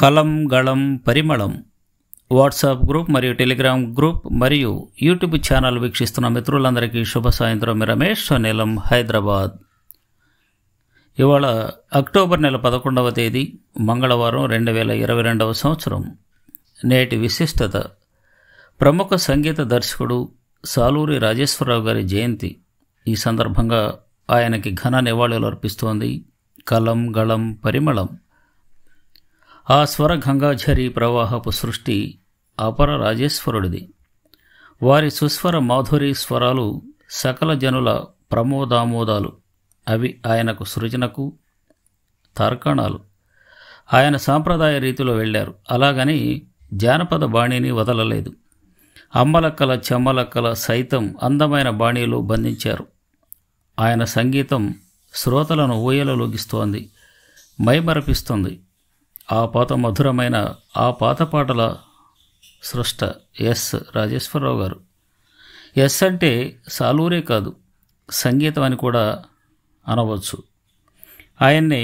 కలం గళం పరిమళం వాట్సాప్ గ్రూప్ మరియు టెలిగ్రామ్ గ్రూప్ మరియు యూట్యూబ్ ఛానల్ వీక్షిస్తున్న మిత్రులందరికీ శుభ సాయంత్రం మీ రమేష్ నీలం హైదరాబాద్ ఇవాళ అక్టోబర్ నెల పదకొండవ తేదీ మంగళవారం రెండు వేల ఇరవై రెండవ సంవత్సరం నేటి విశిష్టత ప్రముఖ సంగీత దర్శకుడు సాలూరి రాజేశ్వరరావు గారి జయంతి ఈ సందర్భంగా ఆయనకి ఘన నివాళులు అర్పిస్తోంది కలం గళం పరిమళం ఆ స్వర గంగాఝరి ప్రవాహపు సృష్టి అపర రాజేశ్వరుడిది వారి సుస్వర మాధురి స్వరాలు సకల జనుల ప్రమోదామోదాలు అవి ఆయనకు సృజనకు తార్కాణాలు ఆయన సాంప్రదాయ రీతిలో వెళ్ళారు అలాగని జానపద బాణిని వదలలేదు అమ్మలక్కల చెమ్మలక్కల సైతం అందమైన బాణీలో బంధించారు ఆయన సంగీతం శ్రోతలను ఊయలలోగిస్తోంది మైమరపిస్తుంది ఆ పాత మధురమైన ఆ పాత పాటల సృష్ట ఎస్ రాజేశ్వరరావు గారు ఎస్ అంటే సాలూరే కాదు సంగీతం అని కూడా అనవచ్చు ఆయన్ని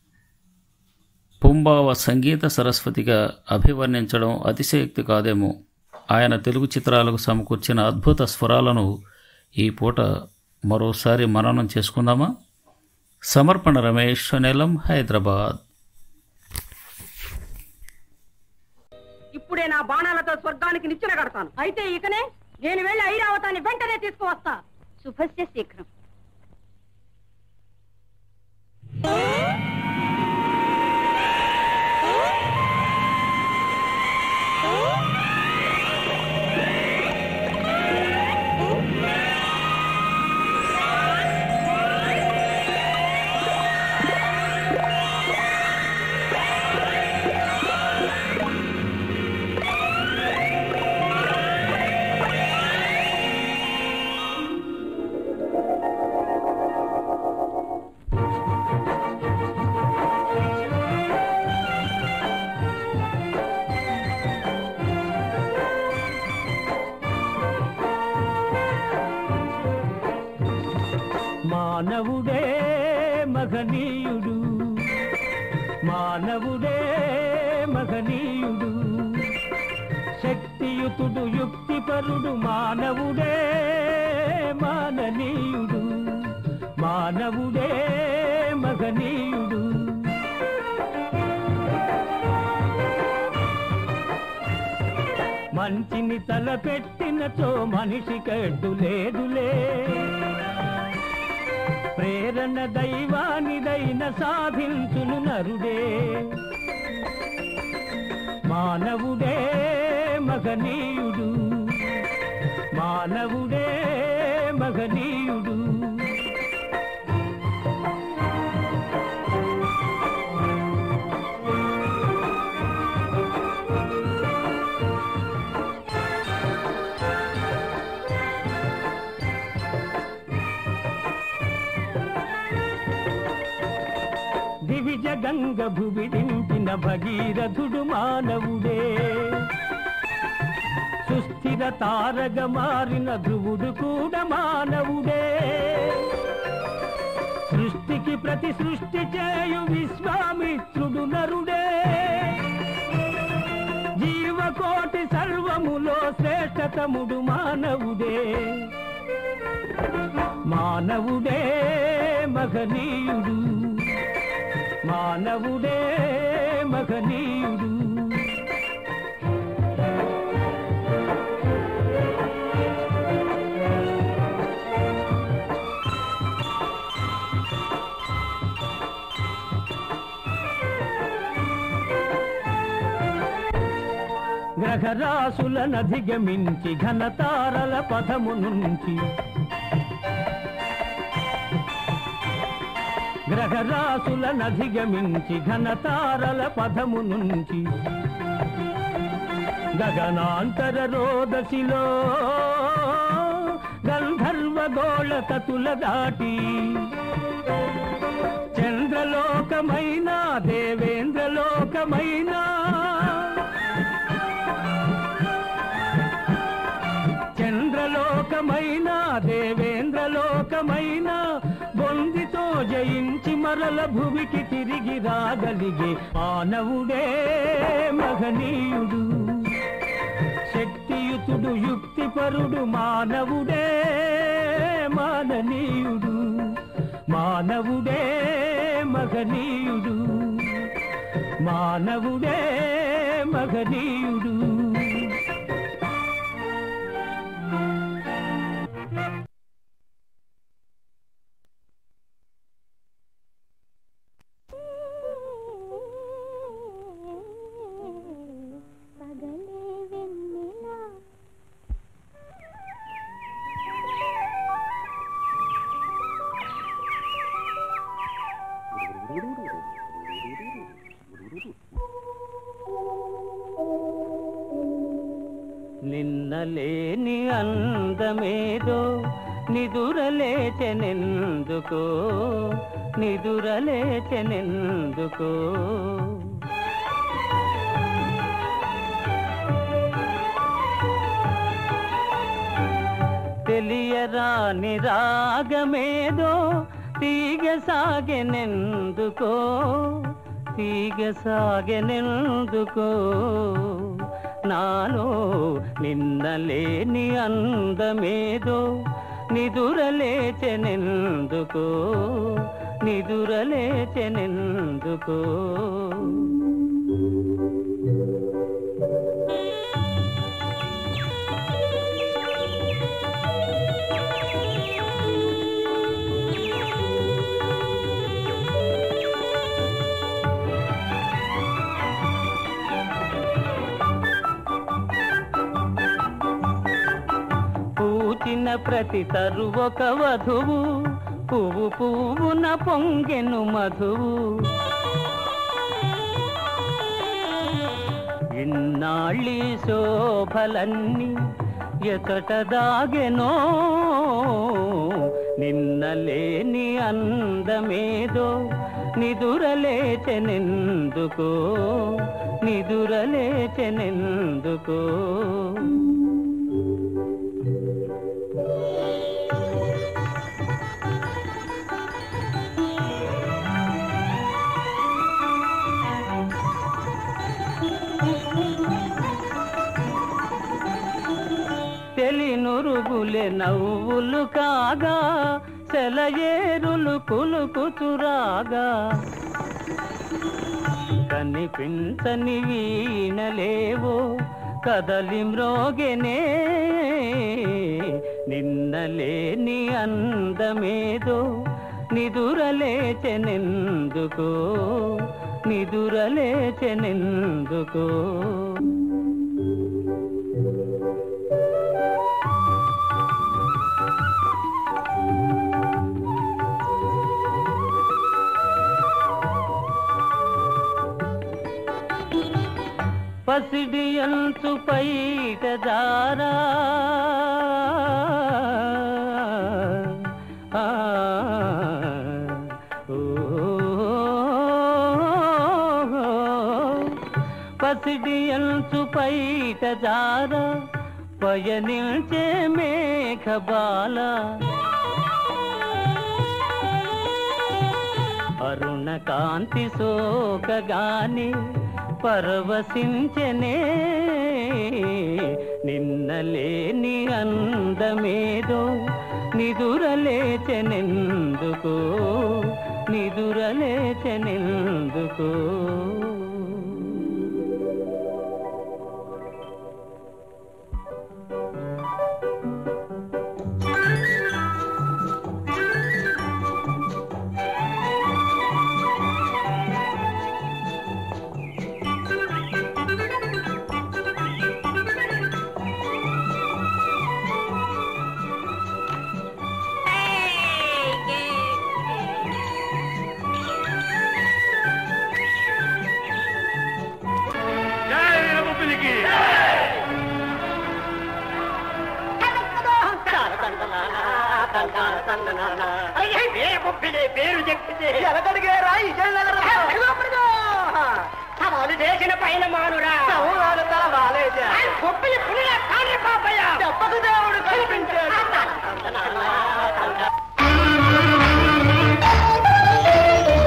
పుంబావ సంగీత సరస్వతిగా అభివర్ణించడం అతిశయోక్తి కాదేమో ఆయన తెలుగు చిత్రాలకు సమకూర్చిన అద్భుత స్వరాలను ఈ పూట మరోసారి మననం చేసుకుందామా సమర్పణ రమేష్ నెలం హైదరాబాద్ ఇప్పుడే నా బాణాలతో స్వర్గానికి నిచ్చెన కడతాను అయితే ఇకనే నేను వెళ్ళి ఐరావతాన్ని వెంటనే తీసుకువస్తా శుభస్య శీఘ్రం మానవుడే మగనీయుడు మానవుడే మగనీయుడు శక్తియుతుడు యుక్తిపరుడు మానవుడే మాననీయుడు మానవుడే మగనీయుడు మంచిని తలపెట్టినచో మనిషి కడ్డు లేదులే ప్రేరణ దైవానిదైన సాధించును నరుడే మానవుడే మగనీయుడు మానవుడే మగనీయుడు దివిజ గంగ భువిడింపిన భగీరథుడు మానవుడే సుస్థిర తారగ మారిన ధ్రువుడు కూడా మానవుడే సృష్టికి ప్రతి సృష్టి చేయు విశ్వామిత్రుడు నరుడే జీవకోటి సర్వములో శ్రేష్టతముడు మానవుడే మానవుడే మగనీయుడు మానవుడే మగనీయుడు గ్రహరాశులనధిగమించి ఘనతారల పథము నుంచి గ్రహరాశులనధిగమించి ఘనతారల పదము నుంచి గగనాంతర రోదశిలో గంధర్వ గోళ తతుల దాటి చంద్రలోకమైన దేవేంద్రలోకమైన చంద్రలోకమైన దేవేంద్రలోకమైన బొందితో జయించి మరల భువికి తిరిగి రాగలిగే మానవుడే మహనీయుడు శక్తియుతుడు యుక్తిపరుడు మానవుడే మాననీయుడు మానవుడే మహనీయుడు మానవుడే మహనీయుడు పగలే వెన్నెలా నిన్నలేని అందమేదో నిదురలేచెనెందుకో నిదురలేచెనెందుకో తెలియరాని రాగమేదో తీగ సాగెనెందుకో తీగ సాగెనెందుకో నాలో నిన్నలేని అందమేదో నిదురలేచెనెందుకో నిదురలేచెనెందుకో పూచిన ప్రతి తరు ఒక వధువు పువ్వు పువ్వున పొంగెను మధువు ఇన్నాళ్ళి శోభలన్నీ ఎతట దాగెనో నిన్నలేని అందమేదో నిదురలేచెనెందుకో నిదురలేచెనెందుకో తెలినురుగులే నవ్వులు కాగా సెలయేరులు కులుకుతురాగా కనిపించని వీణలేవో కదలి మ్రోగెనే నిన్నలేని అందమేదో నిదురలేచెనెందుకో నిదురలేచెనెందుకో పసిడి అంచు పైట జారా ఆ, ఓ, పసిడి అంచు పైట జారా పయనిల్చే మేఘబాల అరుణ కాంతి సోకగాని పరవశించనే నిన్నలేని అందమేదో నిదురలేచెనెందుకో నిదురలేచెనెందుకో పేరు చెప్తే ఎలగడిగేరా సవాలు చేసిన పైన మానురా తల వాలేజా గొప్పని పులిలా కాని పాపయ్య చెప్పకు దేవుడు కనిపించాడు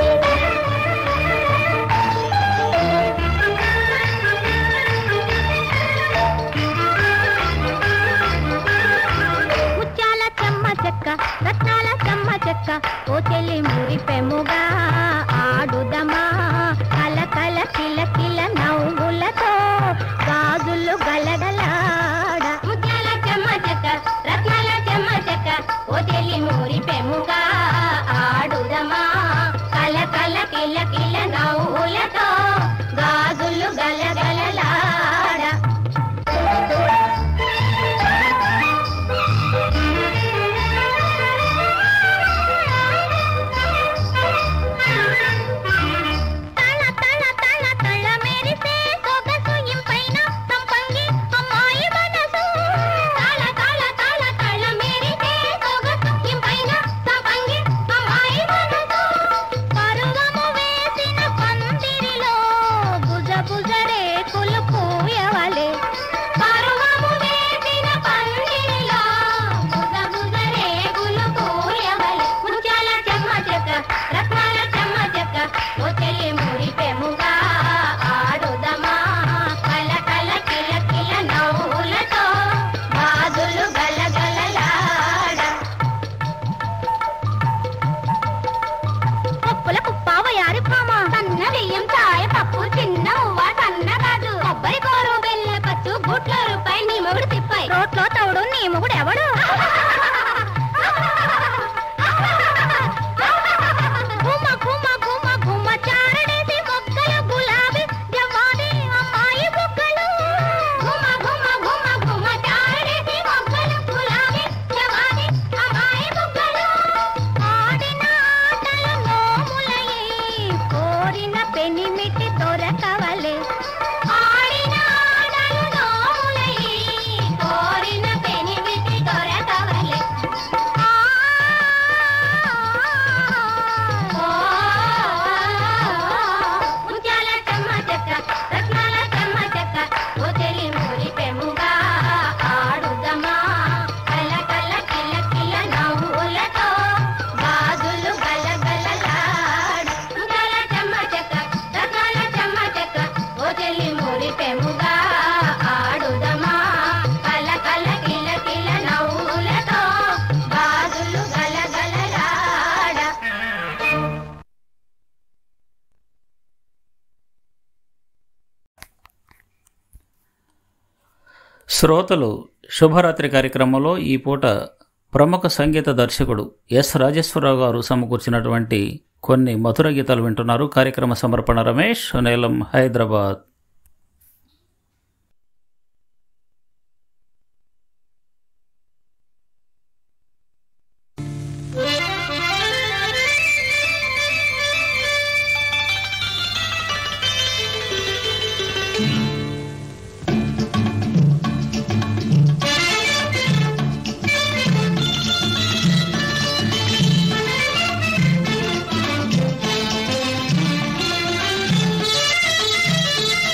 మురిపెముగా ఆడుదమా కల కల కిల కిల నవ్వులతో గాజులు గలగలాడ ముత్యాల చెమ్మ చెక్క రత్నాల చెమ్మ చెక్క ఓ తెలి మురిపెముగా ఆడుదమా కల కల కిల కిల నవ్వులతో గాజులు గలగలలాడ తళ తళ తళ తళ మెరిసే సొగసు ఇంపైన సంపంగి అమ్మాయి మనసు తళ తళ తళ తళ మెరిసే సొగసు ఇంపైన సంపంగి అమ్మాయి మనసు పరువము వేసిన పందిరిలో బుజ బుజ రేకులు పూయవలే పరువము వేసిన పందిరిలో బుజ బుజ రేకులు పూయవలే ముత్యాల చెమ్మ చెక్క రత్నాల చెమ్మ చెక్క ఓ చెల్లి మురిపెముగా ఆడుదమా కల కల కిల కిల నవ్వులతో బాదులు గలగలలాడ పప్పుల కుప్పావ యారి పామ సన్న బియ్యం చాయ పప్పు చిన్న ఉవ్వ సన్న కాదు కొబ్బరి కూర బెల్ల పచ్చు గుట్ల రూపాయి నీ మొగుడు తిప్పాయి రోట్లో తవుడు నీ మొగుడు ఎవడు గుమ్మ గుమ్మ గుమ్మ గుమ్మ చారడేసి మొగ్గల గులాబీ జవాది అమ్మాయి బుగ్గలు గుమ్మ గుమ్మ గుమ్మ గుమ్మ చారడేసి మొగ్గల గులాబీ జవాది అమ్మాయి బుగ్గలు ఆడిన ఆటలు నోములయ్యి కోరిన పెనిమిటి దొరకవలే ఆడిన ఆటలు నోములయ్యి కోరిన పెనిమిటి దొరకవలే ముత్యాల చెమ్మ చెక్క రత్నాల చెమ్మ చెక్క ఓ తెలి మురిపెముగా ఆడుదమా కల కల కిల కిల నవ్వులతో గాజులు గలగలలాడు ముత్యాల చెమ్మ చెక్క రత్నాల చెమ్మ చెక్క ఓ తెలి మురిపెముగా ఆడుదమా కల కల కిల కిల నవ్వులతో గాజులు గలగలలాడ శ్రోతలు శుభరాత్రి కార్యక్రమంలో ఈ పూట ప్రముఖ సంగీత దర్శకుడు ఎస్ రాజేశ్వరరావు గారు సమకూర్చినటువంటి కొన్ని మధుర గీతాలు వింటున్నారు కార్యక్రమ సమర్పణ రమేష్ నేలం హైదరాబాద్ ఆ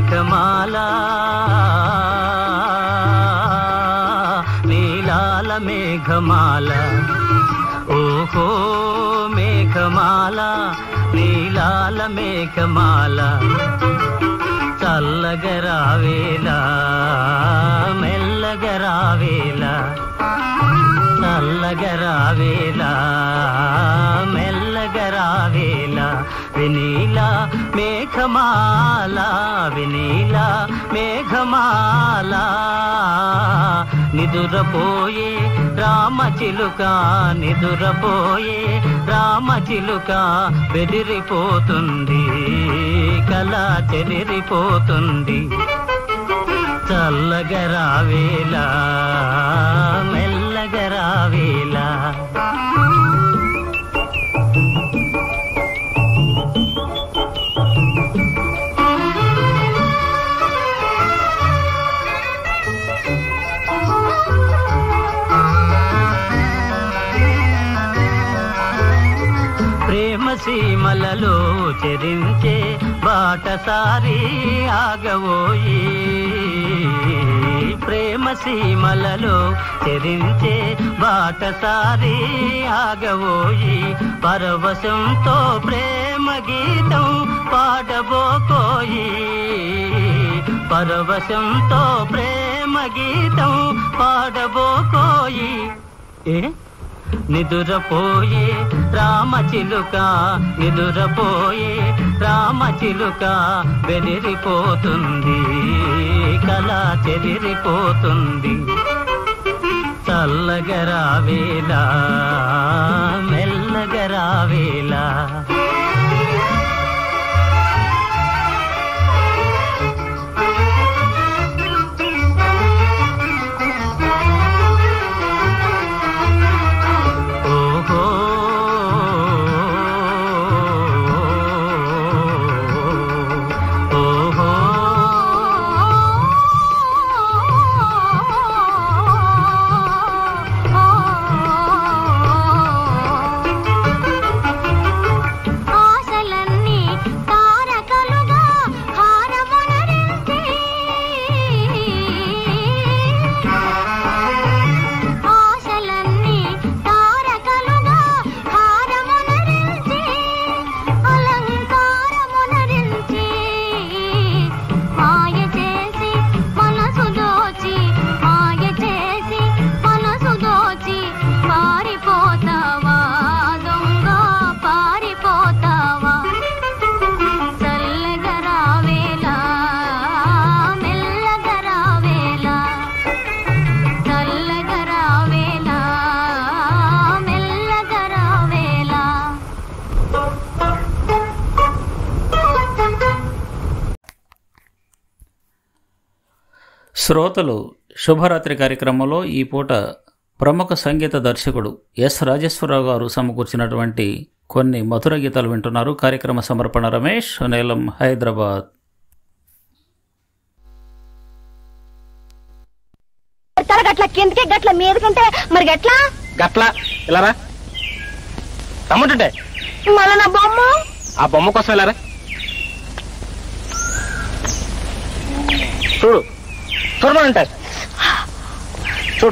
మేఘమాల నీలాల మేఘమాల ఓహో మేఘమాల నీలాల మేఘమాల చల్లగరావేలా మెల్లగరావేలా చల్లగరావేలా మెల్లగరావేలా వినీలా మేఘమాల వినీలా మేఘమాల నిదురపోయే రామచిలుక నిదురపోయే రామచిలుక బెదిరిపోతుంది కళ చెదిరిపోతుంది చల్లగరావేలా మెల్లగరావేలా ప్రేమ సీమలలో చెరించే బాటసారి ఆగవోయి ప్రేమ సీమలలో చెరించే బాటసారి ఆగవోయి పరవశంతో ప్రేమ గీతం పాడబోకోయి పరవశంతో ప్రేమ గీతం పాడబోకోయి ఏ నిదురపోయే రామచిలుక నిదురపోయే రామచిలుక బెదిరిపోతుంది కళ చెదిరిపోతుంది చల్లగరావేలా మెల్లగరావేలా ఓహో ఓహో ఆశలన్నీ తారకలుగా హారమునరించే ఆశలన్నీ తారకలుగా హారమునరించే అలంకారమునరించే మాయ చేసి మనసు దోచి మాయ చేసి మనసు దోచి పారిపోతావా దొంగ పారిపోతావా చల్లగరావేలా మెల్లగరావేలా చల్లగరావేలా మెల్లగరావేలా శ్రోతలు శుభరాత్రి కార్యక్రమంలో ఈ పూట ప్రముఖ సంగీత దర్శకుడు ఎస్ రాజేశ్వరరావు గారు సమకూర్చినటువంటి కొన్ని మధుర గీతాలు వింటున్నారు కార్యక్రమ సమర్పణ రమేష్ నేలం హైదరాబాద్ తల గట్ల కిందకి గట్ల మీదకంటే మరి గట్లా గట్ల ఇలారా రమ్మంటుంటే మళ్ళా నా బొమ్మ ఆ బొమ్మ కోసం ఇలారా చూడు చూడమంటే చూడు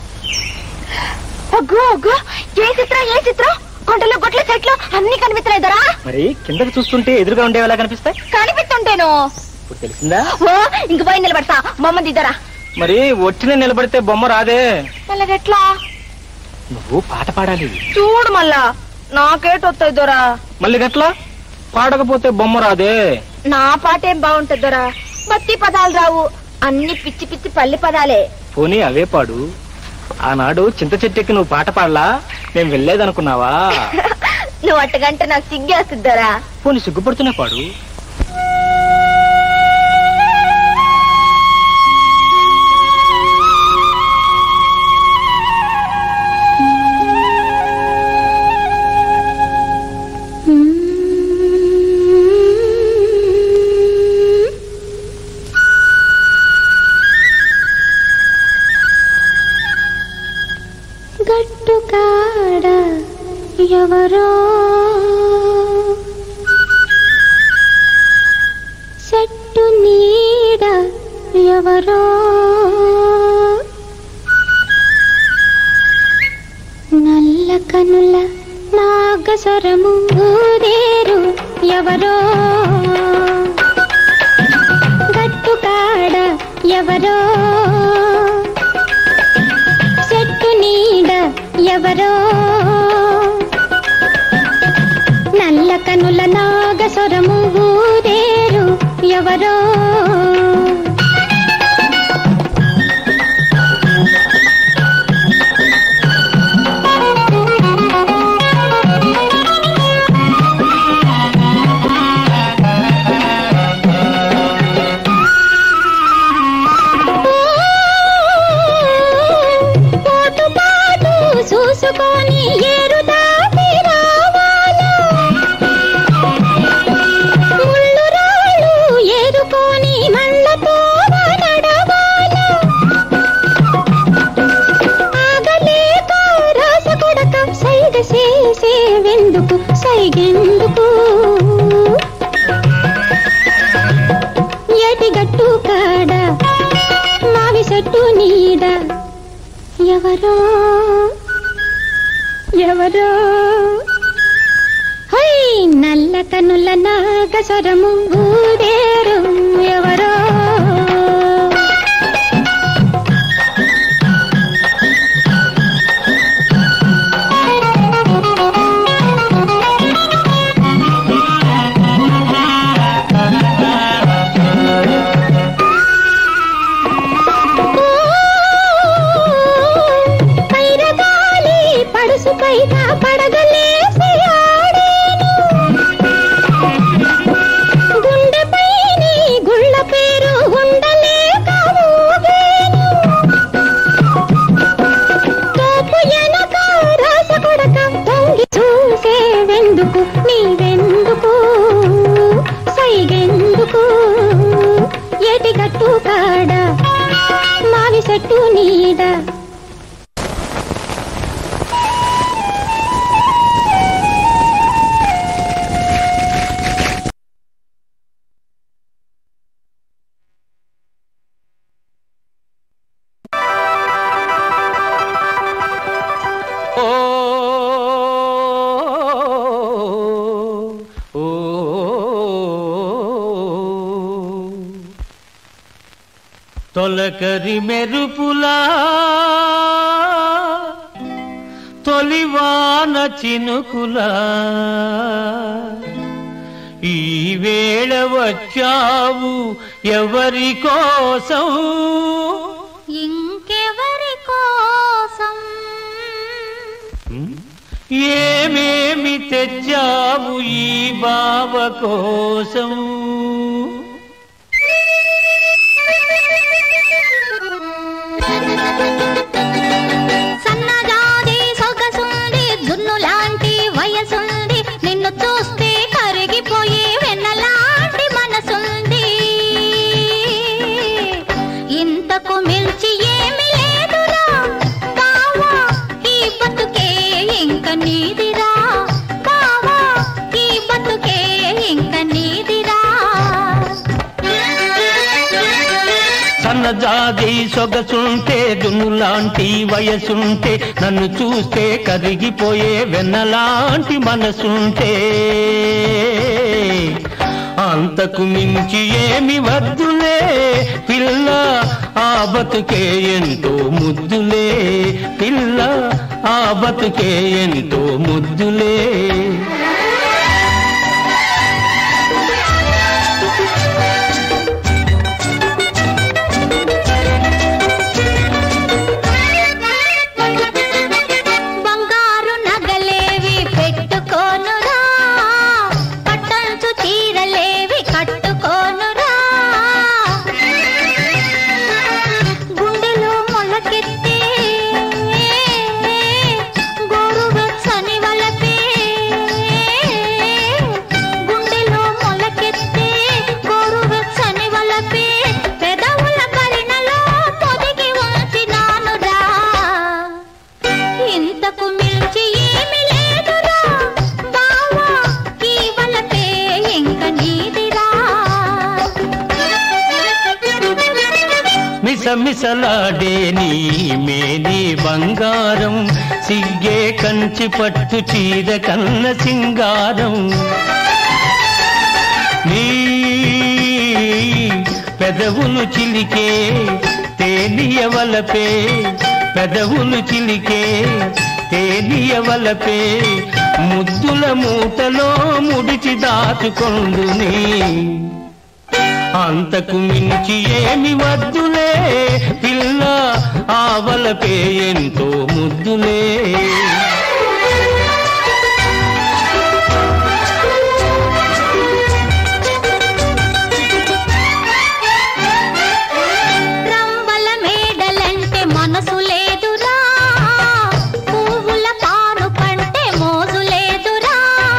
అగ్గో అగ్గో ఏ చిత్రం ఏ చిత్రం కొండలు గొట్ల చెట్లు అన్ని కనిపిస్తున్నాయి దరా మరి కిందకి చూస్తుంటే ఎదురుగా ఉండేవి ఎలా కనిపిస్తాయి కనిపిస్తుంటేను ఇప్పుడు తెలిసిందా ఓ ఇంక పోయి నిలబడతా బొమ్మ దిద్దరా మరి ఒట్టిన నిలబడితే బొమ్మ రాదే మళ్ళా గట్లా నువ్వు పాట పాడాలి చూడు మళ్ళా నాకేటొస్తాయి దొరా మళ్ళీ గట్లా పాడకపోతే బొమ్మ రాదే నా పాట ఏం బాగుంటుంది దొరా బత్తి పదాలు రావు అన్ని పిచ్చి పిచ్చి పల్లి పదాలే పోనీ అవే పాడు ఆనాడు చింత చెట్టుకి నువ్వు పాట పాడలా మేము వెళ్ళేదనుకున్నావా నువ్వు అట్టగంటే నాకు సిగ్గేస్తుంది దొరా పోనీ సిగ్గుపడుతున్నా పాడు గట్టు కాడ ఎవరో ఎవరో నల్ల కనుల నాగస్వరము ఊరేరు ఎవరో గట్టుకాడ ఎవరో చెట్టు నీడ ఎవరో నల్ల కనుల నాగస్వరము ఊరేరు ఎవరో పోటు పాటు చూసుకొని ఏరు దాటి రావాలా ముళ్ళు రాళ్ళు ఏరుకొని మళ్ళతో నడవాలా ఆగలేక రాస కొడక సైగ చేసే వెందుకు సైగెందుకు ఏటి గట్టు కాడ మావి చెట్టు నీడ ఎవరో ఎవరో హై నల్ల కనుల నాగస్వరము ఊదేరు ఎవరో పైరగాలి పడుసు పైన పడగలేసి ఆడేను గుండెపైని గుళ్ళ పేరు ఉండలేక ఊగేను తోపు ఎనక రాస కొడక తొంగి చూసే వెందుకు నీవెందుకు సైగెందుకు ఏటి గట్టు కాడ మావి చెట్టు నీడ ఓ ఓ తొలకరి మెరుపులా తొలివాన చినుకులా ఈ వేళ వచ్చావు ఎవరి కోసం ఇంకెవరి కోసం ఏమేమి తెచ్చావు ఈ బావ కోసం సన్నజాది సొగసుంది జున్ను లాంటి వయసుంది నిన్ను చూస్తే కరిగిపోయి వెన్నలాంటి మనసుంది ఇంతకు మించి ఏమి లేదురా బావా ఈ బతుకే ఇంక నీదిరా బావా ఈ బతుకే ఇంక నీదిరా సన్నజాది సొగసుంటే దున్నులాంటి వయసుంటే నన్ను చూస్తే కరిగిపోయే వెన్నలాంటి మనసుంటే అంతకు మించి ఏమి వద్దులే పిల్ల ఆ బతుకే ఎంతో ముద్దులే పిల్ల ఆ బతుకే ఎంతో ముద్దులే బంగారు నగలేవి పెట్టుకోనురా పట్టంచు చీరలేవి కట్టుకోనురా గుండెలో మొలకెత్తే గోరువెచ్చని వలపే మిసమిసలాడే నీ మేని బంగారం సిగ్గే కంచి పట్టు చీర కన్న సింగారం నీ పెదవులు చిలికే తేలియవలపే పెదవులు చిలికే తేలియవలపే ముద్దుల మూటలో ముడిచి దాచుకొందుని అంతకు మించి ఏమి వద్దులే పిల్ల ఆవలపే ఎంతో ముద్దులే రంబల మేడలంటే మనసు లేదురా పువ్వుల పాను కంటే మోజు లేదురా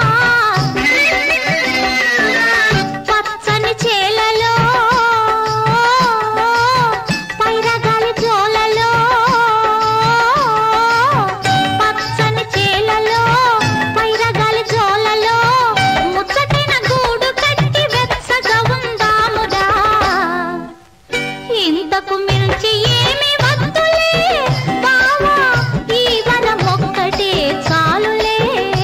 పచ్చని చేలలో పైరగాలి జోలలో పచ్చని చేలలో పైరగాలి జోలలో ముచ్చటైన గూడు కట్టి వెచ్చగా ఉందామురా ఇంతకు మించి ఏమి వద్దులే బావా ఈ వరం ఒక్కటే చాలులే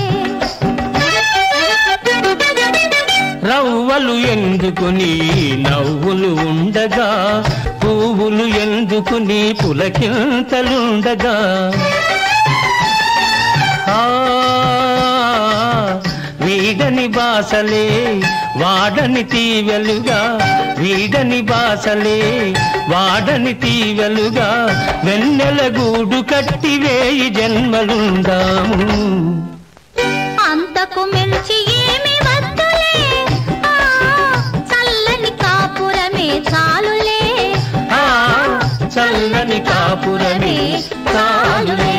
రవ్వలు ఎందుకుని నవ్వులు ఉండగా పువ్వులు ఎందుకుని పులకింతలుండగా ఆ, వీడని బాసలే వాడని తీవెలుగా వీడని బాసలే వాడని తీవెలుగా వెన్నెల గూడు కట్టి వేయి జన్మలుందాము అంతకు మించి ఏమి వద్దులే ఆ, చల్లని కాపురమే చాలులే ఆ చల్లని కాపురమే చాలులే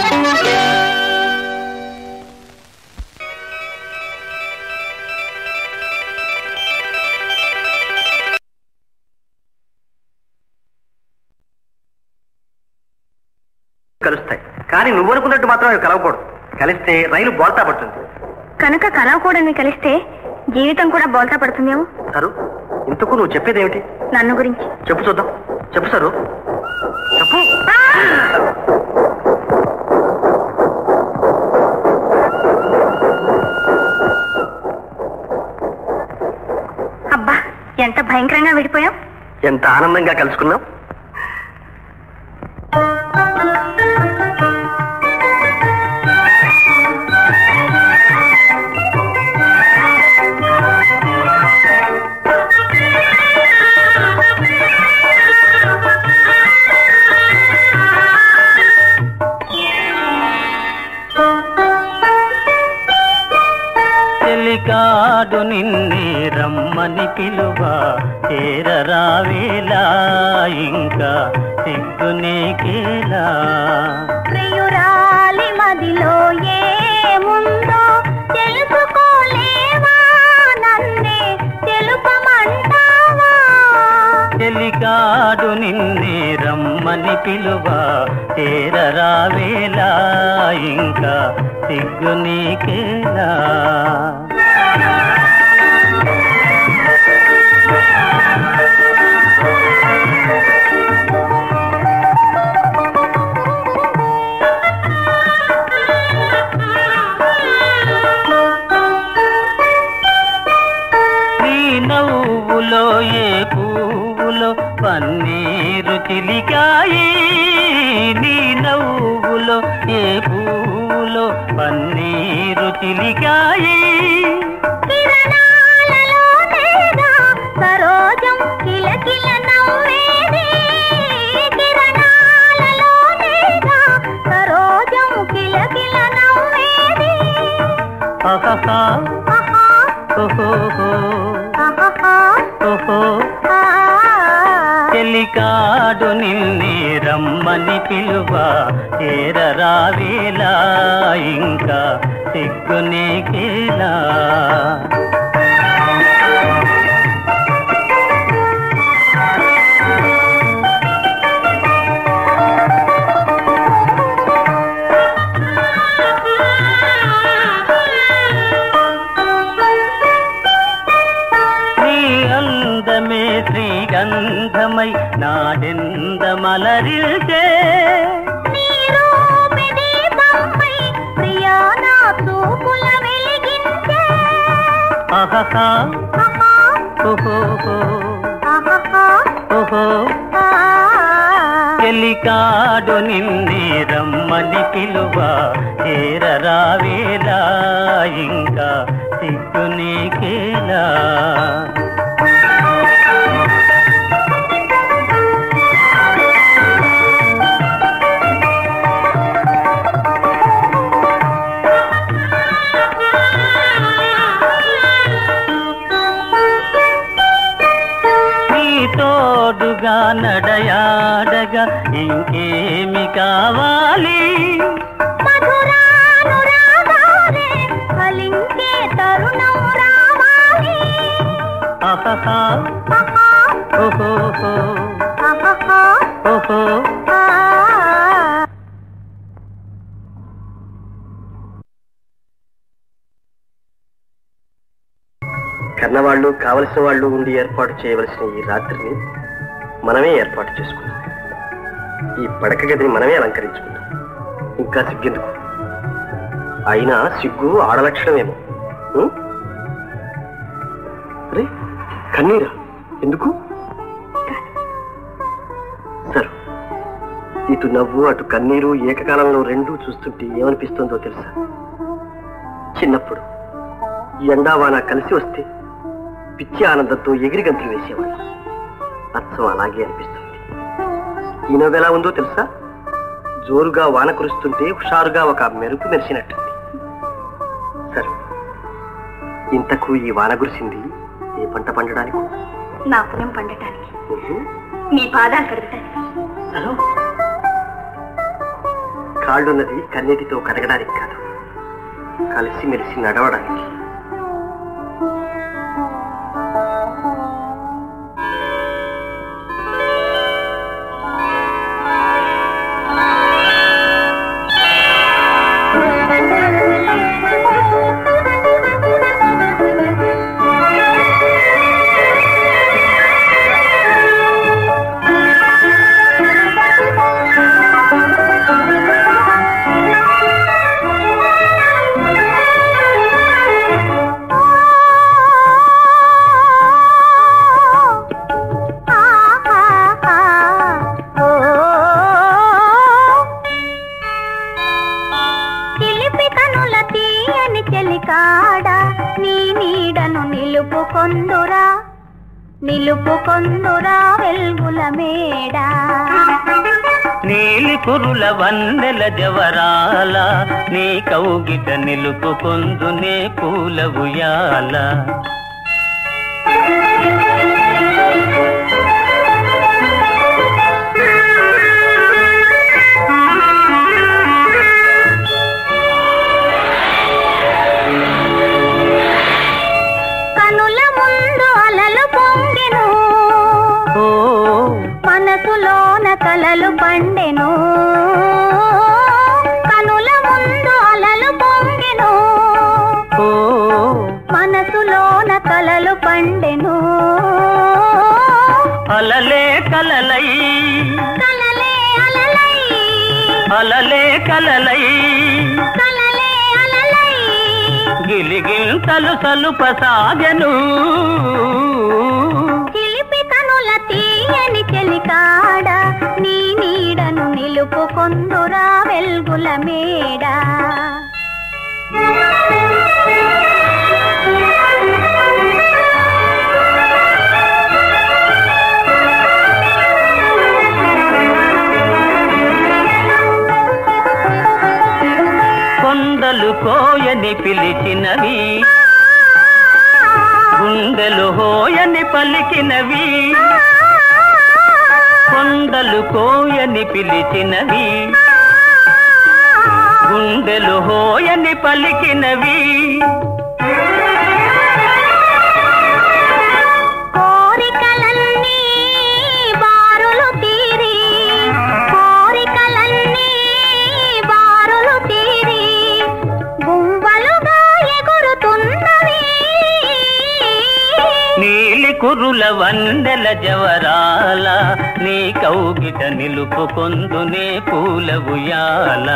కలుస్తాయి కానీ నువ్వు అనుకున్నట్టు మాత్రం అవి కలవకూడదు కలిస్తే రైలు బోల్తా పడుతుంది కనుక కలవకూడని కలిస్తే జీవితం కూడా బోల్తా పడుతుందేమో సరు ఇంతకు నువ్వు చెప్పేది ఏమిటి నన్ను గురించి చెప్పు చూద్దాం చెప్పు సరు చెప్పు అబ్బా ఎంత భయంకరంగా విడిపోయాం ఎంత ఆనందంగా కలుసుకున్నాం చెలికాడు నిన్నే రమ్మని పిలువ చేరరావేలా ఇంకా సిగ్గు నీకేలా ప్రియురాలి మదిలో ఏముందో తెలుసుకోలేవా నన్నే తెలుపమంటావా చెలికాడు నిన్నే రమ్మని పిలువ చేరరావేలా ఇంకా సిగ్గు నీకేలా నీ నవ్వులో ఏ పువ్వులో పన్నీరు చిలికాయి నీ నవ్వులో ఏ పువ్వులో పన్నీరు చిలికాయి కిరణాలలో తేగా సరోజం కిలకిల నవ్వేది కిరణాలలో తేగా సరోజం కిలకిల నవ్వేది ఆహాహా, ఆహా ఓహోహో, ఆహా ఓహో ఆ చెలికాడు నిన్నే రమ్మని పిలువ చేరరావేలా ఇంకా సిగ్గు నీకేలా నీ అందమే శ్రీగంధ గంధమై నాడెంద మలరిల్చే నీరూపి దీపంపై ప్రియా నా చూపుల వెలిగించే అహహా ఆహా, ఓహోహో ఆహాహా, ఓహో ఆ. చెలికాడు నిన్నే రమ్మని పిలువ చేరరావేలా ఇంకా సిగ్గు నీకేలా నీ తోడుగా నడయాడగా ఇంకేమి కావాలి మధురానురాగాలే ఫలించే తరుణం రావాలి అహహా ఆహా, ఓహోహో ఆహాహా, ఓహో ఆ. కన్నవాళ్ళు కావలసిన వాళ్ళు ఉండి ఏర్పాటు చేయవలసిన ఈ రాత్రిని మనమే ఏర్పాటు చేసుకుందాం ఈ పడక గదిని మనమే అలంకరించుకుందాం ఇంకా సిగ్గెందుకు అయినా సిగ్గు ఆడలక్షణమేమో ఉం? అరే కన్నీరా ఎందుకు సరే ఇటు నవ్వు అటు కన్నీరు ఏకకాలంలో రెండూ చూస్తుంటే ఏమనిపిస్తుందో తెలుసా చిన్నప్పుడు ఎండావాన కలిసి వస్తే పిచ్చి ఆనందంతో ఎగిరి గంతులు వేసేవాడు అచ్చం అలాగే అనిపిస్తుంది ఈ నవ్వు ఎలా ఉందో తెలుసా జోరుగా వాన కురుస్తుంటే హుషారుగా ఒక మెరుపు మెరిసినట్టుంది సరే ఇంతకు ఈ వాన కురిసింది ఏ పంట పండడానికి నా పురం పండటానికి ఉహు. మీ పాదాలు కడుగుతాను హలో కాళ్ళున్నది కన్నీటితో కడగడానికి కాదు కలిసి మెలిసి నడవడానికి చిలిపి కనుల తీయని చెలికాడ నీ నీడను నిలుపుకొందురా నిలుపుకొందురా వెల్గుల మేడ నీలి కురుల వందెల జవరాల నీ కౌగిట నిలుపుకొందు నే పూల ఉయ్యాల కనుల ముందు అలలు పొంగెను ఓ మనసులోన కలలు పండెను కనుల ముందు అలలు పొంగెను ఓ మనసులోన కలలు పండెను అలలే కలలై కలలే అలలై అలలే కలలై కలలే అలలై గిలిగిల్తలు సలుపసాగను చిలిపి కనుల తీయని చెలికాడ నీ నీడను నిలుపుకొందురా వెల్గుల మేడ కొండలు కోయని పిలిచినవి గుండెలు హోయని పలికినవి కొండలు కోయని పిలిచినవి గుండెలు హోయని పలికినవి కోరికలన్నీ బారులు తీరి కోరికలన్నీ బారులు తీరి గుంవలుగా ఎగురుతున్నవి నీలి కురుల వన్నెల జవరాల నీ కౌగిట నిలుపుకొందునే పూల ఉయ్యాల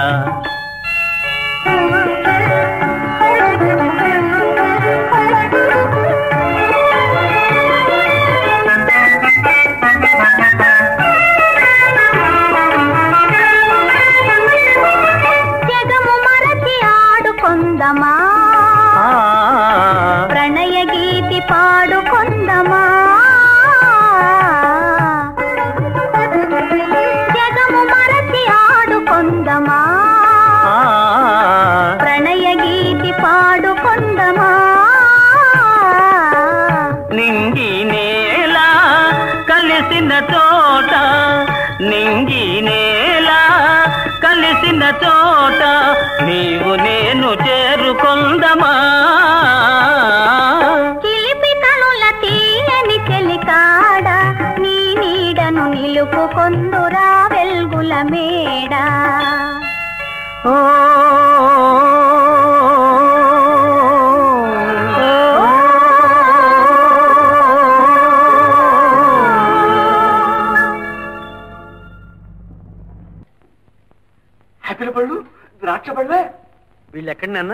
జగము మరచి ఆడుకొందమా ఆ, ప్రణయ గీతి పాడుకొందమా జగము మరచి ఆడుకొందమా ఆ, ప్రణయ గీతి పాడుకొందమా నింగి నేల కలిసిన చోట నింగి నేల కలిసిన చోట నీవు నేను చేరుకొందమా చిలిపి కనుల తీయని చెలికాడ నీ నీడను నిలుపుకొందురా వెల్గుల మేడ ఓ ఆపిల్ పళ్ళు ద్రాక్ష పళ్ళే వీళ్ళు ఎక్కడి నాన్న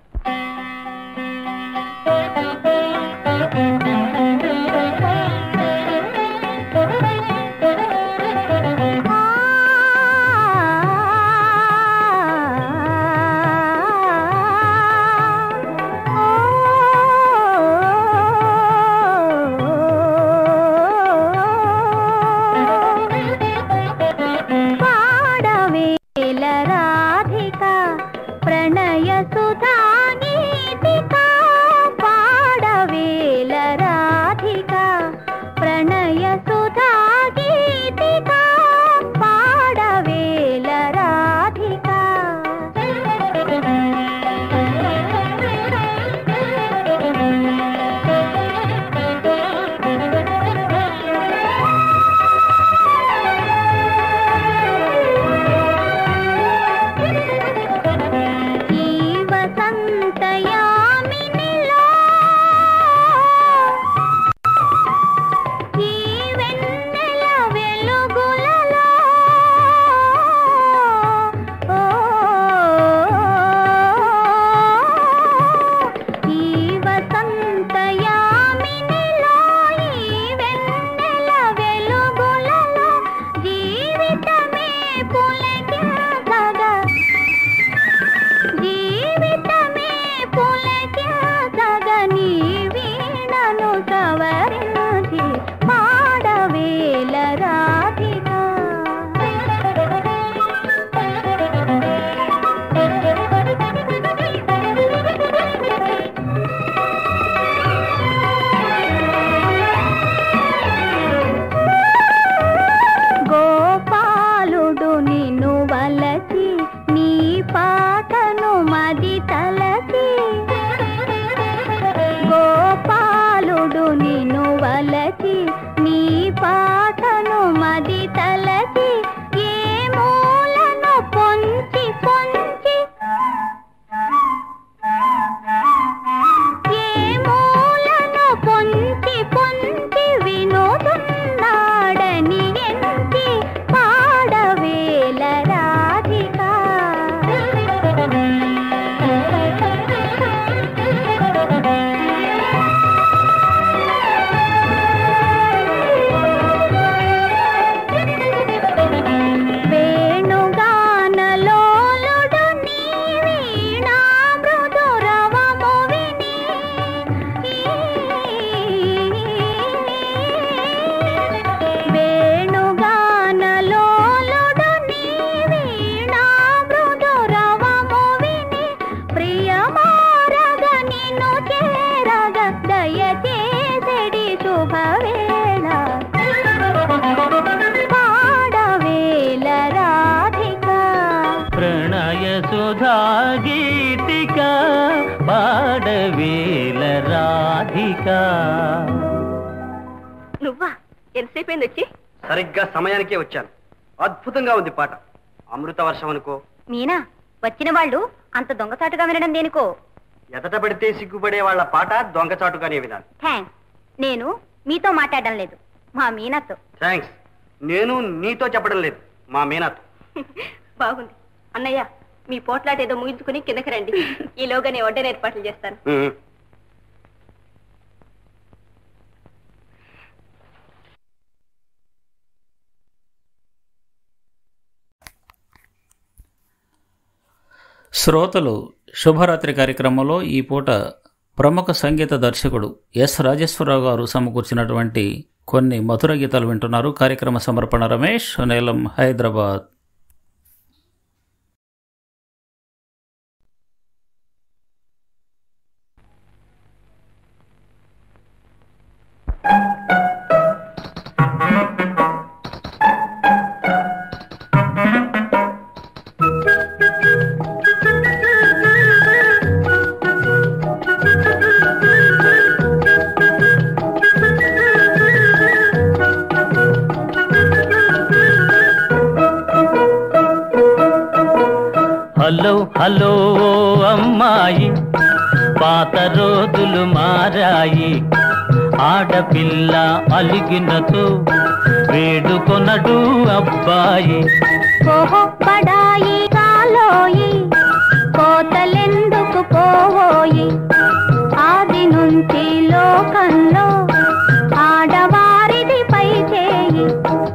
పాడవేల రాధిక ప్రణయ సుధా గీతిక పాడవేల రాధిక ప్రణయ సుధా గీతిక పాడవేల రాధిక ఈ వసంతయామినిలో ఈ వెన్నెల వెలుగులలో ఓ ఈ వసంతయామినిలో ఈ వెన్నెల వెలుగులలో జీవితమే పులకించగా జీవితమే పులకించగని వీణను సవరించి పాడవేల రాధిక గోపాలుడు నిన్ను వలచి నీ పాటను మది తలచి గోపాలుడు నిన్ను వలచి నీ పాటను మది తలచి ఏ మూలను పొంచి పొంచి ఏ మూలను పొంచి పొంచి వినోదున్నాడని ఎంచి పాడవేల రాధిక వేణుగానలోలుడు నీ వీణా మృదురవము విని వేణుగానలోలుడు నీ వీణా మృదురవము విని ప్రియమారగ నిన్ను చేరగ దయచేసెడి శుభవేళ పాడవేల రాధిక ప్రణయ సుధా గీతిక పాడవేల రాధిక నువ్వా ఎంతసేపు అయింది వచ్చి సరిగ్గా సమయానికే వచ్చాను అద్భుతంగా ఉంది పాట అమృత వర్షం అనుకో మీనా వచ్చిన వాళ్ళు అంత దొంగచాటుగా వినడం దేనికో ఎదట పడితే సిగ్గుపడే వాళ్ళ పాట దొంగచాటుగానే వినాలి థ్యాంక్స్ నేను మీతో మాట్లాడడం లేదు మా మీనాతో థ్యాంక్స్ నేను నీతో చెప్పడం లేదు మా మీనాతో బాగుంది అన్నయ్య మీ పోట్లాట ఏదో ముగించుకుని కిందకి రండి ఈలోగా నేను వడ్డన ఏర్పాట్లు చేస్తాను ఉమ్. శ్రోతలు శుభరాత్రి కార్యక్రమంలో ఈ పూట ప్రముఖ సంగీత దర్శకుడు ఎస్ రాజేశ్వరరావు గారు సమకూర్చినటువంటి కొన్ని మధుర గీతాలు వింటున్నారు కార్యక్రమ సమర్పణ రమేష్ నేలం హైదరాబాద్ హలో హలో అమ్మాయి పాత రోజులు మారాయి ఆడపిల్ల అలిగినతో వేడుకొనడు అబ్బాయి ఓహో పడాయి కాలోయి కోతలెందుకు పోవోయి ఆది నుంచి లోకంలో ఆడవారిది పై చేయి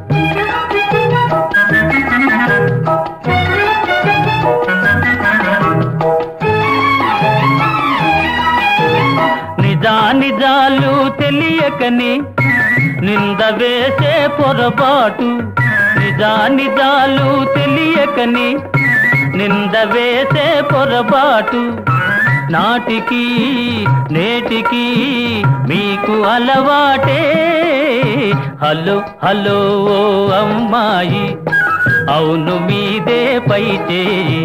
నిజా నిజాలు తెలియకని నింద వేసే పొరపాటు నిజా నిజాలు తెలియకని నింద వేసే పొరపాటు నాటికి నేటికి మీకు అలవాటే హలో హలో ఓ అమ్మాయి అవును మీదే పై చేయి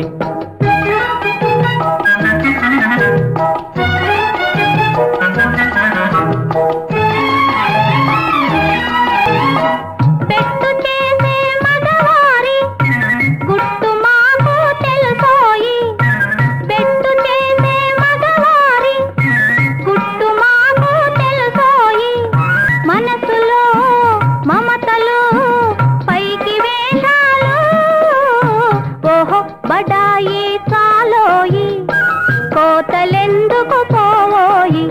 పెట్టు చేసే మగవారి గుట్టు మాకు తెలుసోయి పెట్టు చేసే మగవారి గుట్టు మాకు తెలుసోయి మనసులో మమతలు పైకి వేషాలు ఓహో బడాయి చాలోయి కోతలెందుకు పోవోయి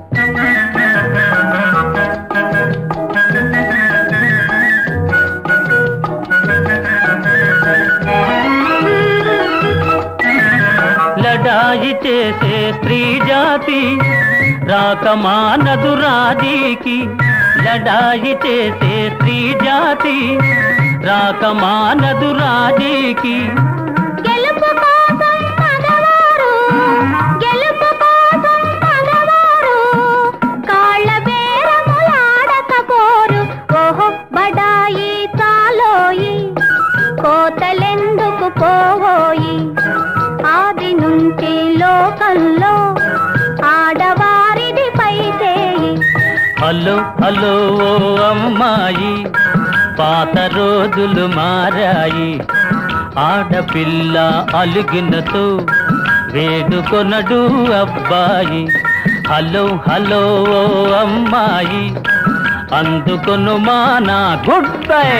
లడాయి చేసే స్త్రీ జాతి రాకమానదు రాజీకి లడాయి చేసే స్త్రీ జాతి రాకమానదు రాజీకి గెలుపు కోసం మగవారు గెలుపు కోసం మగవారు కాళ్ళ బేరములాడకపోరు ఓహో బడాయి చాలోయి కోతలెందుకు పోవోయి ఆది నుంచి లోకంలో ఆడవారిది పై చేయి హలో హలో ఓ అమ్మాయి పాత రోజులు మారాయి ఆడపిల్ల అలిగినతో వేడుకొనడు అబ్బాయి హలో హలో ఓ అమ్మాయి అందుకొను మా నా గుడ్ బై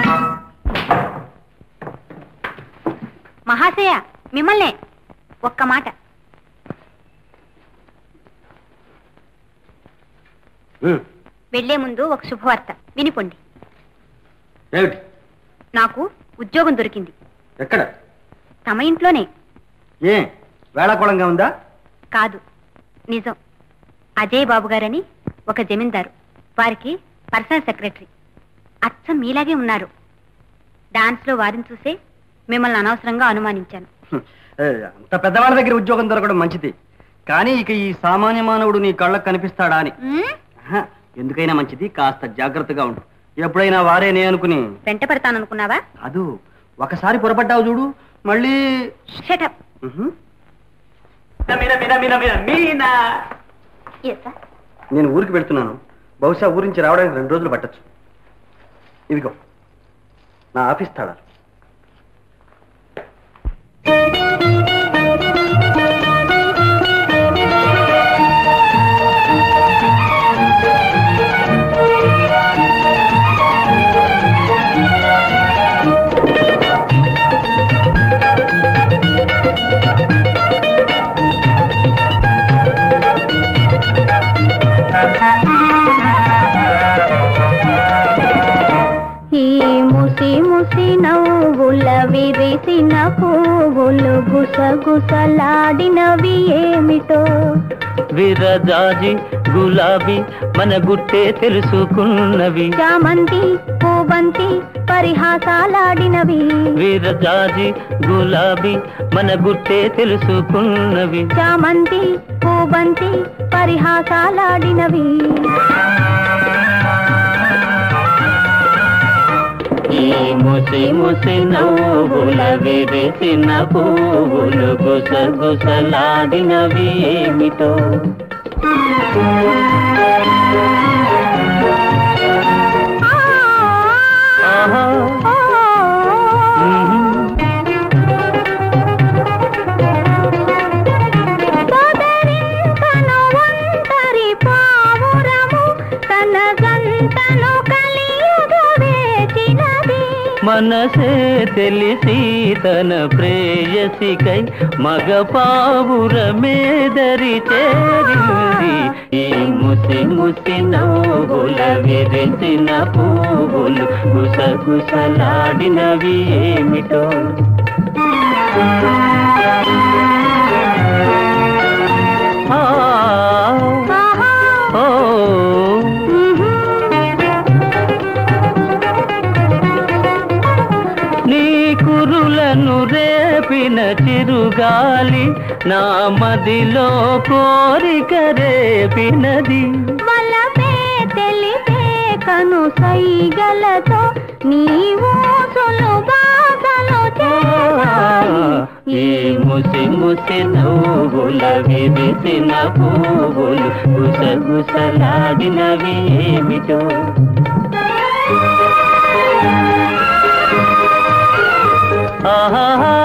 మహాశయ మిమ్మల్నే ఒక్క మాట ఉమ్. వెళ్లే ముందు ఒక శుభవార్త వినిపోండి ఏమిటి నాకు ఉద్యోగం దొరికింది ఎక్కడ తమ ఇంట్లోనే ఏ వేళాకోళంగా ఉందా కాదు నిజం అజయ్ బాబు గారని ఒక జమీందారు వారికి పర్సనల్ సెక్రటరీ అచ్చం మీలాగే ఉన్నారు డాన్స్ లో వారిని చూసే మిమ్మల్ని అనవసరంగా అనుమానించాను హ్మ్. ఏ, అంత పెద్దవాళ్ళ దగ్గర ఉద్యోగం దొరకడం మంచిది కానీ ఇక ఈ సామాన్య మానవుడు నీ కళ్ళకు కనిపిస్తాడా అని మ్మ్? ఆహా, ఎందుకైనా మంచిది కాస్త జాగ్రత్తగా ఉండు ఎప్పుడైనా వారేనే అనుకుని వెంట పెడతాననుకున్నావా కాదు ఒకసారి పొరపడ్డావు చూడు మళ్ళీ షటప్ ఉహు. మీనా ఎస్ సార్ నేను ఊరికి వెళ్తున్నాను బహుశా ఊరి నుంచి రావడానికి రెండు రోజులు పట్టచ్చు ఇదిగో నా ఆఫీస్ తాళాలు ఈ ముసి ముసి నవ్వుల విరిసిన పువ్వులు గుసగుసలాడినవి ఏమిటో విరజాజి గులాబీ మన గుట్టే తెలుసుకున్నవి చామంతి పూబంతి పరిహాసాలాడినవి విరజాజి గులాబీ మన గుట్టే తెలుసుకున్నవి చామంతి పూబంతి పరిహాసాలాడినవి ఈ ముసి ముసి నవ్వుల విరిసిన పువ్వులు గుసగుసలాడినవి ఏమిటో ఆహా మ్మ్. సోదరింకను ఒంటరి పావురము తన గంటను కలియుగు వేచినది మనసే తెలిసి తన ప్రేయసికై మగ పావురమేదరి చేరింది ఈ ముసి ముసి నవ్వుల విరిసిన పువ్వులు గుసగుసలాడినవి ఏమిటో ఆ, ఆహా ఓ నీ కురులను రేపిన చిరుగాలి నా మదిలో కోరిక రేపినది వలపే తెలిపే కను సైగలతో నీవు సులుబాసలు ఈ ముసి ముసి నవ్వుల విరిసిన పువ్వులు గుసగుసలాడినవి ఏమిటో ఆహా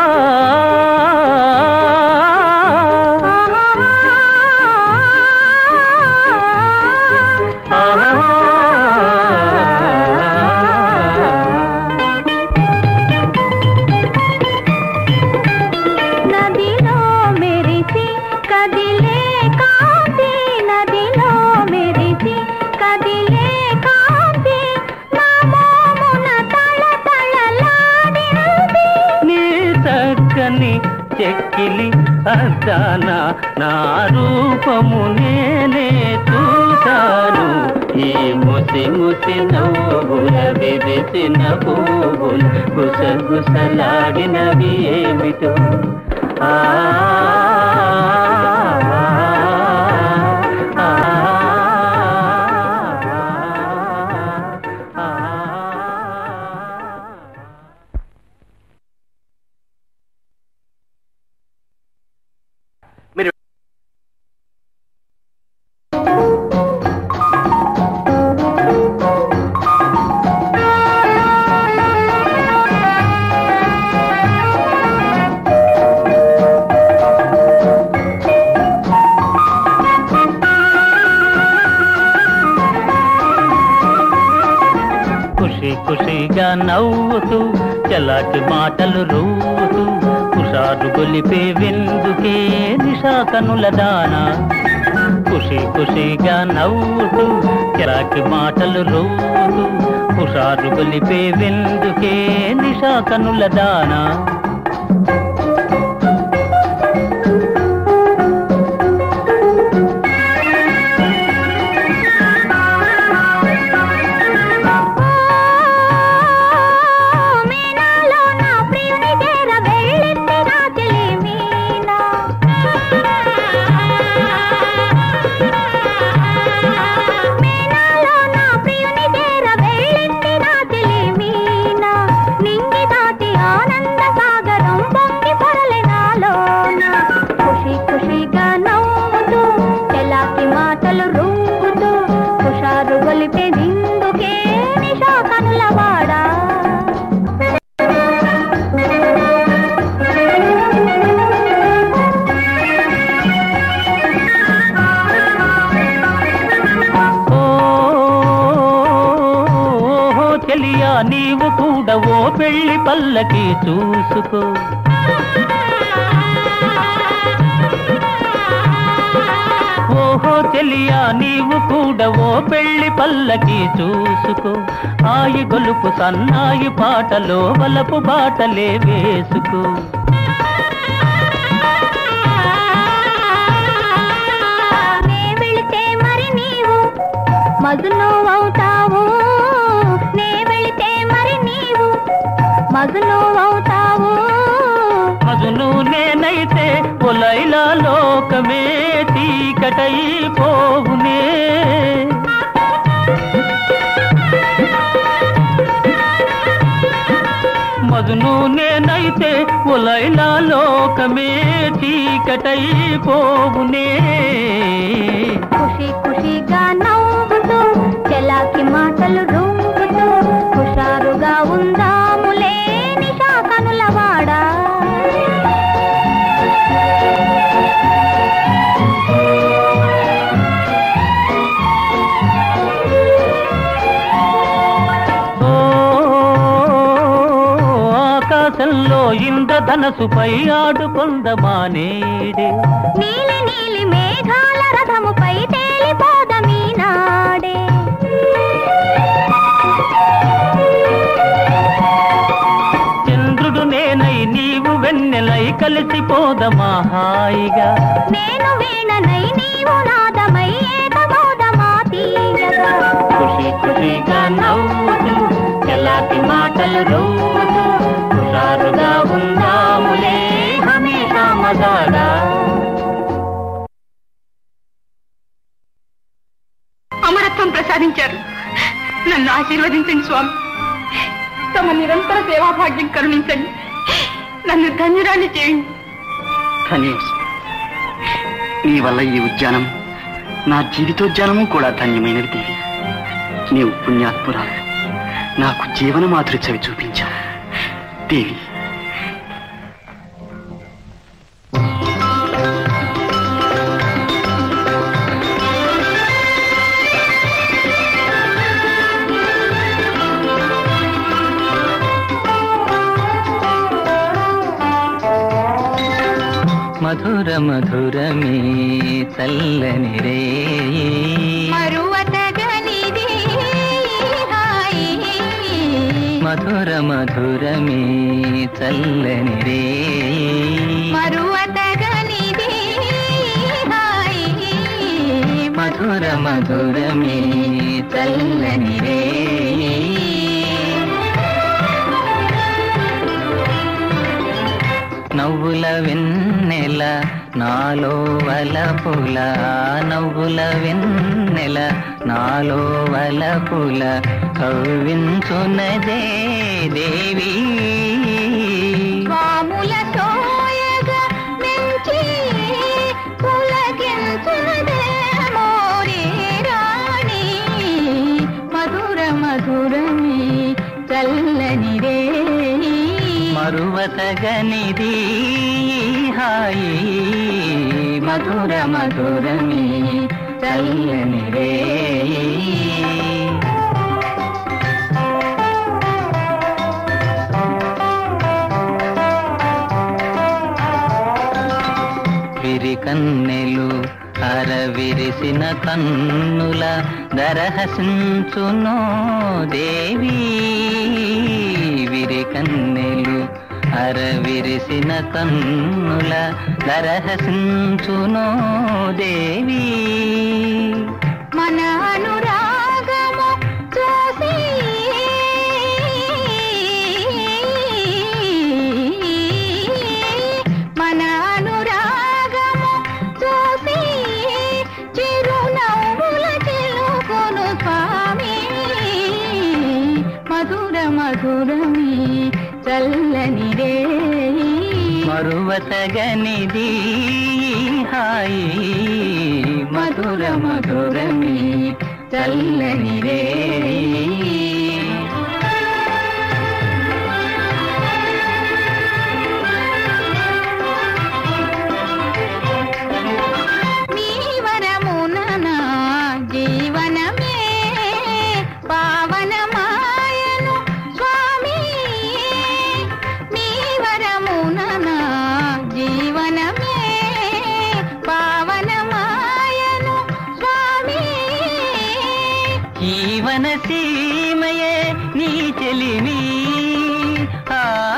నదిలో మెరిసి కదిలే కాంతి నదిలో మెరిసి కదిలే కాంతి నా మోమున తళ తళలాడినది నీ చక్కని చెక్కిలి అద్దాన నా రూపము నేనే చూశాను ఈ ముసి ముసి నవ్వుల విరిసిన పువ్వులు గుసగుసలాడినవి ఏమిటో ఆ ఆ, ఆ, ఆ. ఖుషి ఖుషిగా నవ్వుతూ చలాటి మాటలు రూతూ కుషారు గొలిపే విందుకే నిషా కనుల దానా ఖుషి ఖుషిగా నవ్వుతూ చలాటి మాటలు రూతూ కుషారు గొలిపే విందుకే నిషా కనుల దానా మీనాలో నా ప్రియుని చేర వెళ్ళింది నా చెలి మీనా మీనాలో నా ప్రియుని చేర వెళ్ళింది నా చెలి మీనా నింగి దాటి ఆనంద సాగరం పొంగి పొరలే నాలోన ఖుషి ఖుషిగా నవ్వుతూ చెలాకి మాటలు రూపుతూ హుషారు గొలిపే దిందుకే నిషా కనులవాడా ఓ చెలియా నీవు కూడా ఓ పెళ్లి పల్లకి చూసుకో ఓహో చెలియా నీవు కూడా ఓ పెళ్లి పల్లకి చూసుకో ఆయి గొలుపు సన్నాయి పాటలో వలపు బాటలే వేసుకో నే వెళితే మరి నీవు మజును అవుతావు నే వెళితే మరి నీవు మజును అవుతావు మగును నేనైతే ఒలైలా లోకమే చీకటైపోవునే మగును నేనైతే ఒలైలా లోకమే చీకటైపోవునే ఖుషి ఖుషిగా నవ్వుతూ చెలాకి మాటలు రూపుతూ హుషారుగా ఉందాములే నిషా కనులవాడా ఓ ఆకాశంలో ఇంద్రధనసుపై ఆడుకొందమానేడే నీలి నీలి మేఘాల రథముపై తేలిపోదమీ నాడే చంద్రుడు నేనై నీవు వెన్నెలై కలిసిపోదమా హాయిగా నేను వీణనై నీవు నాదమై ఏకమోదమా తీయగా ఖుషి ఖుషిగా నవ్వుతూ ఎలాంటి మాటలు రవ్వుతూ హుషారుగా ఉందాములే హమేషా మజాగా అమరత్వం ప్రసాదించారు నన్ను ఆశీర్వదించండి స్వామి తమ నిరంతర సేవాభాగ్యం కరుణించండి నన్ను ధన్యురాన్ని చేయండి ధన్యోస్ నీ వల్ల ఈ ఉద్యానం నా జీవితోద్యానము కూడా ధన్యమైనది దేవి నీవు పుణ్యాత్మురాలు నాకు జీవన మాధురి చవి చూపించావు దేవి మధుర మధురమే చల్లని రే మరువతగనిది హాయి మధుర మధురమే చల్లని రే మరువతగనిది హాయి మధుర మధురమే చల్లని రే నవ్వుల వెన్నెల నాలో వలపుల నవ్వుల వెన్నెల నాలో వలపుల కవ్వించునదే దేవి స్వాముల సోయగా మెంచి పులకించునదే మోరే రాణి మధుర మధురమి చల్లని రే మరువతగనిది హాయి మధుర మధురమి చల్లని రే విరి కన్నెలు అరవిరిసిన కన్నుల దరహసించునో దేవి విరి కన్నెలు అరవిరిసిన కన్నుల దరహసించునో దేవి మన అనురాగము చూసి మన అనురాగము చూసి చిరునవ్వుల చిలుకును స్వామి మధుర మధురమి చల్లని రే మరువతగనిది హాయి మధుర మధురమి చల్లని రే నీ వరమున నా జీవనమే పావనమాయను స్వామి నీ వరమున నా జీవనమే పావనమాయను ఈవన సీమయే నీ చెలిమి ఆ,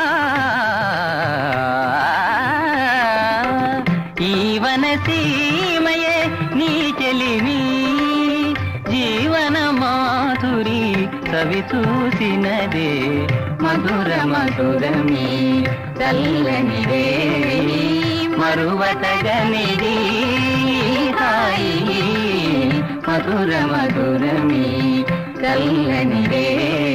ఈవన సీమయే నీ చెలిమి జీవన మాధురి కవి చూసినదే మధుర మధురమే చల్లనిదే మరువతగనిది హాయి మధుర మధురమే చల్లనిదే